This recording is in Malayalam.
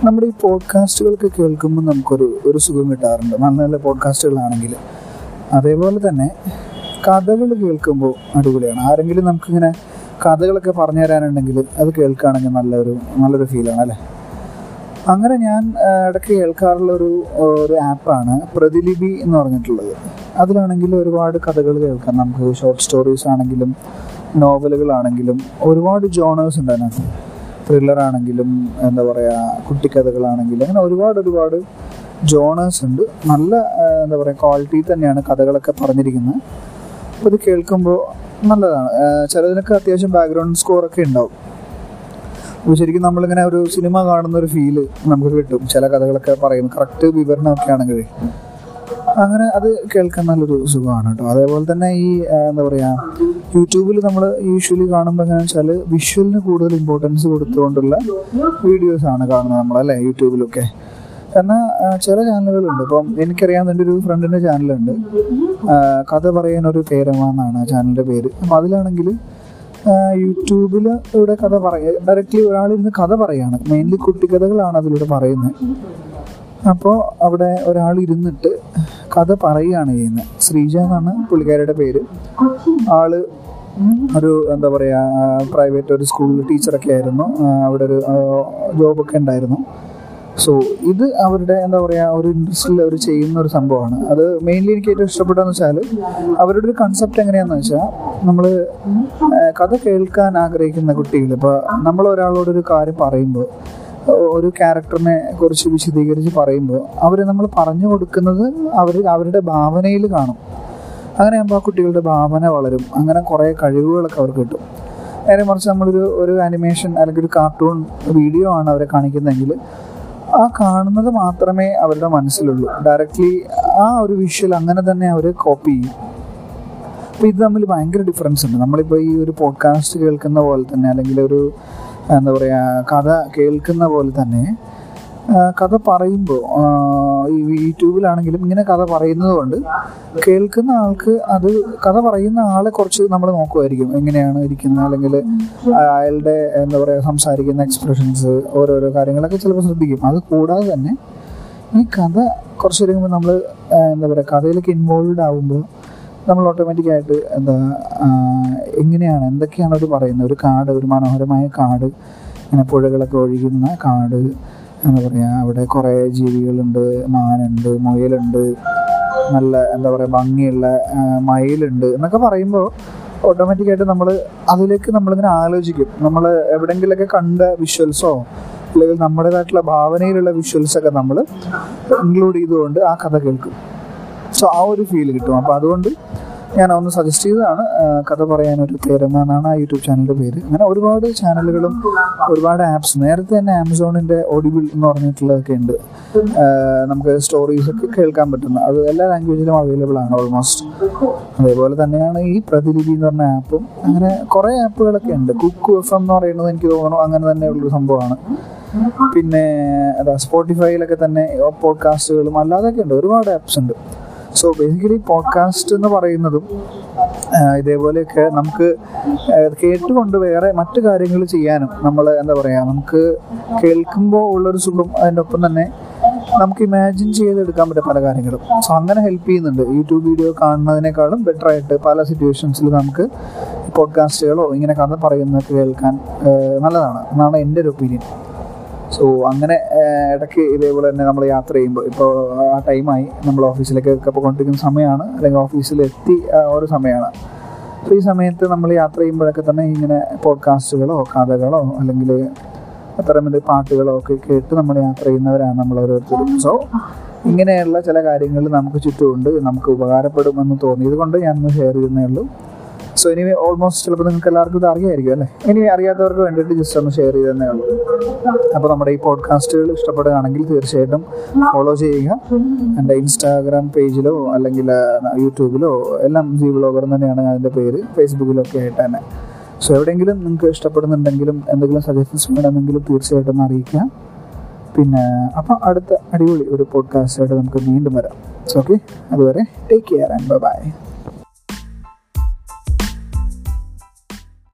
നമ്മുടെ ഈ പോഡ്കാസ്റ്റുകളൊക്കെ കേൾക്കുമ്പോൾ നമുക്കൊരു ഒരു സുഖം കിട്ടാറുണ്ട് നല്ല നല്ല പോഡ്കാസ്റ്റുകളാണെങ്കിൽ അതേപോലെ തന്നെ കഥകൾ കേൾക്കുമ്പോൾ അടിപൊളിയാണ് ആരെങ്കിലും നമുക്കിങ്ങനെ കഥകളൊക്കെ പറഞ്ഞു തരാനുണ്ടെങ്കിൽ അത് കേൾക്കുകയാണെങ്കിൽ നല്ലൊരു നല്ലൊരു ഫീലാണ് അല്ലേ അങ്ങനെ ഞാൻ ആ, ഇടയ്ക്ക് കേൾക്കാറുള്ള ഒരു ഒരു ആപ്പാണ് പ്രതിലിപി എന്ന് പറഞ്ഞിട്ടുള്ളത് അതിലാണെങ്കിൽ ഒരുപാട് കഥകൾ കേൾക്കാം നമുക്ക് ഷോർട്ട് സ്റ്റോറീസ് ആണെങ്കിലും നോവലുകളാണെങ്കിലും ഒരുപാട് ജോണേഴ്സ് ഉണ്ട് അതിനകത്ത് ത്രില്ലർ ആണെങ്കിലും എന്താ പറയുക കുട്ടിക്കഥകളാണെങ്കിലും അങ്ങനെ ഒരുപാട് ഒരുപാട് ജോണേഴ്സ് ഉണ്ട് നല്ല ആ, എന്താ പറയുക ക്വാളിറ്റി തന്നെയാണ് കഥകളൊക്കെ പറഞ്ഞിരിക്കുന്നത് അപ്പോൾ ഇത് കേൾക്കുമ്പോൾ നല്ലതാണ് ആ, ചിലതിനൊക്കെ അത്യാവശ്യം ബാക്ക്ഗ്രൗണ്ട് സ്കോറൊക്കെ ഉണ്ടാവും അപ്പോൾ ശരിക്കും നമ്മളിങ്ങനെ ഒരു സിനിമ കാണുന്ന ഒരു ഫീല് നമുക്ക് കിട്ടും ചില കഥകളൊക്കെ പറയും കറക്റ്റ് വിവരണമൊക്കെ ആണെങ്കിൽ അങ്ങനെ അത് കേൾക്കാൻ നല്ലൊരു സുഖമാണ് കേട്ടോ അതേപോലെ തന്നെ ഈ ആ, എന്താ പറയുക യൂട്യൂബിൽ നമ്മൾ യൂഷ്വലി കാണുമ്പോൾ എങ്ങനെയാണെന്ന് വെച്ചാൽ വിഷ്വലിന് കൂടുതൽ ഇമ്പോർട്ടൻസ് കൊടുത്തുകൊണ്ടുള്ള വീഡിയോസ് ആണ് കാണുന്നത് നമ്മൾ അല്ലേ യൂട്യൂബിലൊക്കെ എന്നാൽ ആ, ചില ചാനലുകളുണ്ട് ഇപ്പം എനിക്കറിയാവുന്ന എൻ്റെ ഒരു ഫ്രണ്ടിൻ്റെ ചാനലുണ്ട് ആ, കഥ പറയാൻ ഒരു പേരമ എന്നാണ് ആ ചാനലിൻ്റെ പേര് അപ്പം അതിലാണെങ്കിൽ യൂട്യൂബിൽ ഇവിടെ കഥ പറയ ഡയറക്റ്റ്ലി ഒരാളിരുന്ന് കഥ പറയാണ് മെയിൻലി കുട്ടിക്കഥകളാണ് അതിലൂടെ പറയുന്നത് അപ്പോൾ അവിടെ ഒരാൾ ഇരുന്നിട്ട് കഥ പറയുകയാണ് ചെയ്യുന്നത് ശ്രീജ എന്നാണ് പുള്ളിക്കാരിയുടെ പേര് ആള് ഒരു എന്താ പറയുക പ്രൈവറ്റ് ഒരു സ്കൂളിൽ ടീച്ചറൊക്കെ ആയിരുന്നു ആ, അവിടെ ഒരു ജോബൊക്കെ ഉണ്ടായിരുന്നു സോ ഇത് അവരുടെ എന്താ പറയുക ഒരു ഇൻട്രസ്റ്റിൽ അവർ ചെയ്യുന്ന ഒരു സംഭവമാണ് അത് മെയിൻലി എനിക്ക് ഏറ്റവും ഇഷ്ടപ്പെട്ടതെന്ന് വെച്ചാൽ അവരുടെ ഒരു കൺസെപ്റ്റ് എങ്ങനെയാണെന്ന് വെച്ചാൽ നമ്മൾ കഥ കേൾക്കാൻ ആഗ്രഹിക്കുന്ന കുട്ടികൾ ഇപ്പോൾ നമ്മൾ ഒരാളോടൊരു കാര്യം പറയുമ്പോൾ ഒരു ക്യാരക്ടറിനെ കുറിച്ച് വിശദീകരിച്ച് പറയുമ്പോൾ അവർ നമ്മൾ പറഞ്ഞു കൊടുക്കുന്നത് അവർ അവരുടെ ഭാവനയിൽ കാണും അങ്ങനെ ആകുമ്പോൾ ആ കുട്ടികളുടെ ഭാവന വളരും അങ്ങനെ കുറേ കഴിവുകളൊക്കെ അവർക്ക് കിട്ടും നേരെ മറിച്ച് നമ്മളൊരു ഒരു ആനിമേഷൻ അല്ലെങ്കിൽ ഒരു കാർട്ടൂൺ വീഡിയോ ആണ് അവരെ കാണിക്കുന്നതെങ്കിൽ ആ കാണുന്നത് മാത്രമേ അവരുടെ മനസ്സിലുള്ളൂ ഡയറക്റ്റ്ലി ആ ഒരു വിഷ്വൽ അങ്ങനെ തന്നെ അവർ കോപ്പി ചെയ്യും അപ്പോൾ ഇത് തമ്മിൽ ഭയങ്കര ഡിഫറൻസ് ഉണ്ട് നമ്മളിപ്പോൾ ഈ ഒരു പോഡ്കാസ്റ്റ് കേൾക്കുന്ന പോലെ തന്നെ അല്ലെങ്കിൽ ഒരു എന്താ പറയുക കഥ കേൾക്കുന്ന പോലെ തന്നെ ആ, കഥ പറയുമ്പോൾ ഈ യൂട്യൂബിലാണെങ്കിലും ഇങ്ങനെ കഥ പറയുന്നത് കൊണ്ട് കേൾക്കുന്ന ആൾക്ക് അത് കഥ പറയുന്ന ആളെ കുറച്ച് നമ്മൾ നോക്കുമായിരിക്കും എങ്ങനെയാണ് ഇരിക്കുന്നത് അല്ലെങ്കിൽ അയാളുടെ എന്താ പറയുക സംസാരിക്കുന്ന എക്സ്പ്രഷൻസ് ഓരോരോ കാര്യങ്ങളൊക്കെ ചിലപ്പോൾ ശ്രദ്ധിക്കും അത് കൂടാതെ തന്നെ ഈ കഥ കുറച്ച് കഴിയുമ്പോൾ നമ്മൾ എന്താ പറയുക കഥയിലേക്ക് ഇൻവോൾവ് ആകുമ്പോൾ നമ്മൾ ഓട്ടോമാറ്റിക്കായിട്ട് എന്താ ആ, എങ്ങനെയാണ് എന്തൊക്കെയാണ് അവർ പറയുന്നത് ഒരു കാട് ഒരു മനോഹരമായ കാട് ഇങ്ങനെ പുഴകളൊക്കെ ഒഴുകുന്ന കാട് എന്താ പറയുക അവിടെ കുറേ ജീവികളുണ്ട് മാനുണ്ട് മുയലുണ്ട് നല്ല എന്താ പറയുക ഭംഗിയുള്ള ആ, മയിലുണ്ട് എന്നൊക്കെ പറയുമ്പോൾ ഓട്ടോമാറ്റിക്കായിട്ട് നമ്മൾ അതിലേക്ക് നമ്മളിങ്ങനെ ആലോചിക്കും നമ്മൾ എവിടെയെങ്കിലുമൊക്കെ കണ്ട വിഷ്വൽസോ അല്ലെങ്കിൽ നമ്മുടേതായിട്ടുള്ള ഭാവനയിലുള്ള വിഷ്വൽസൊക്കെ നമ്മൾ ഇൻക്ലൂഡ് ചെയ്തുകൊണ്ട് ആ കഥ കേൾക്കും സോ ആ ഒരു ഫീൽ കിട്ടും അപ്പോൾ അതുകൊണ്ട് ഞാൻ ഒന്ന് സജസ്റ്റ് ചെയ്തതാണ് ആ, കഥ പറയാനൊരു തേരമ എന്നാണ് ആ യൂട്യൂബ് ചാനലിൻ്റെ പേര് അങ്ങനെ ഒരുപാട് ചാനലുകളും ഒരുപാട് ആപ്സ് നേരത്തെ തന്നെ ആമസോണിൻ്റെ ഓഡിബിൾ എന്ന് പറഞ്ഞിട്ടുള്ളതൊക്കെ ഉണ്ട് ആ, നമുക്ക് സ്റ്റോറീസ് ഒക്കെ കേൾക്കാൻ പറ്റുന്ന അത് എല്ലാ ലാംഗ്വേജിലും അവൈലബിൾ ആണ് ഓൾമോസ്റ്റ് അതേപോലെ തന്നെയാണ് ഈ പ്രതിലിപി എന്ന് പറഞ്ഞ ആപ്പും അങ്ങനെ കുറേ ആപ്പുകളൊക്കെ ഉണ്ട് കുക്കു എഫ് എം എന്ന് പറയുന്നത് എനിക്ക് തോന്നുന്നു അങ്ങനെ തന്നെയുള്ളൊരു സംഭവമാണ് പിന്നെ അതാ സ്പോട്ടിഫൈയിലൊക്കെ തന്നെ പോഡ്കാസ്റ്റുകളും അല്ലാതൊക്കെ ഉണ്ട് ഒരുപാട് ആപ്സ് ഉണ്ട് സോ ബേസിക്കലി പോഡ്കാസ്റ്റ് എന്ന് പറയുന്നതും ആ, ഇതേപോലെയൊക്കെ നമുക്ക് ആ, കേട്ടുകൊണ്ട് വേറെ മറ്റു കാര്യങ്ങൾ ചെയ്യാനും നമ്മൾ എന്താ പറയുക നമുക്ക് കേൾക്കുമ്പോൾ ഉള്ളൊരു സുഖം അതിൻ്റെ ഒപ്പം തന്നെ നമുക്ക് ഇമാജിൻ ചെയ്തെടുക്കാൻ പറ്റും പല കാര്യങ്ങളും സോ അങ്ങനെ ഹെൽപ്പ് ചെയ്യുന്നുണ്ട് യൂട്യൂബ് വീഡിയോ കാണുന്നതിനേക്കാളും ബെറ്റർ ആയിട്ട് പല സിറ്റുവേഷൻസിൽ നമുക്ക് പോഡ്കാസ്റ്റുകളോ ഇങ്ങനെ കഥ പറയുന്നതൊക്കെ കേൾക്കാൻ ആ, നല്ലതാണ് എന്നാണ് എൻ്റെ ഒരു ഒപ്പീനിയൻ സോ അങ്ങനെ ഏഹ്, ഇടയ്ക്ക് ഇതേപോലെ തന്നെ നമ്മൾ യാത്ര ചെയ്യുമ്പോൾ ഇപ്പോൾ ആ ടൈമായി നമ്മൾ ഓഫീസിലേക്ക് ഒക്കെ പോയിക്കൊണ്ടിരിക്കുന്ന സമയമാണ് അല്ലെങ്കിൽ ഓഫീസിൽ എത്തി ആ ഒരു സമയമാണ് സോ ഈ സമയത്ത് നമ്മൾ യാത്ര ചെയ്യുമ്പോഴൊക്കെ തന്നെ ഇങ്ങനെ പോഡ്കാസ്റ്റുകളോ കഥകളോ അല്ലെങ്കിൽ അത്തരമിത് പാട്ടുകളോ ഒക്കെ കേട്ട് നമ്മൾ യാത്ര ചെയ്യുന്നവരാണ് നമ്മൾ ഓരോരുത്തരും സോ ഇങ്ങനെയുള്ള ചില കാര്യങ്ങൾ നമുക്ക് ചുറ്റുമുണ്ട് നമുക്ക് ഉപകാരപ്പെടുമെന്ന് തോന്നിയത് കൊണ്ട് ഞാനൊന്ന് ഷെയർ ചെയ്യുന്നേ ഉള്ളൂ സോ ഇനി ഓൾമോസ്റ്റ് ചിലപ്പോൾ നിങ്ങൾക്ക് എല്ലാവർക്കും ഇത് അറിയായിരിക്കും അല്ലേ ഇനി അറിയാത്തവർക്ക് വേണ്ടിയിട്ട് ജസ്റ്റ് ഒന്ന് ഷെയർ ചെയ്തതന്നേ ഉള്ളൂ അപ്പോൾ നമ്മുടെ ഈ പോഡ്കാസ്റ്റുകൾ ഇഷ്ടപ്പെടുകയാണെങ്കിൽ തീർച്ചയായിട്ടും ഫോളോ ചെയ്യുക എൻ്റെ ഇൻസ്റ്റാഗ്രാം പേജിലോ അല്ലെങ്കിൽ ആ, യൂട്യൂബിലോ എല്ലാം ജി വ്ളോഗർ തന്നെയാണ് അതിൻ്റെ പേര് ഫേസ്ബുക്കിലൊക്കെ ആയിട്ട് തന്നെ സോ എവിടെയെങ്കിലും നിങ്ങൾക്ക് ഇഷ്ടപ്പെടുന്നുണ്ടെങ്കിലും എന്തെങ്കിലും സജഷൻസ് വേണമെങ്കിലും തീർച്ചയായിട്ടും ഒന്ന് അറിയിക്കുക പിന്നെ അപ്പോൾ അടുത്ത അടിപൊളി ഒരു പോഡ്കാസ്റ്റായിട്ട് നമുക്ക് വീണ്ടും വരാം സോ ഓക്കെ അതുവരെ ടേക്ക് കെയർ ആൻഡ് ബൈ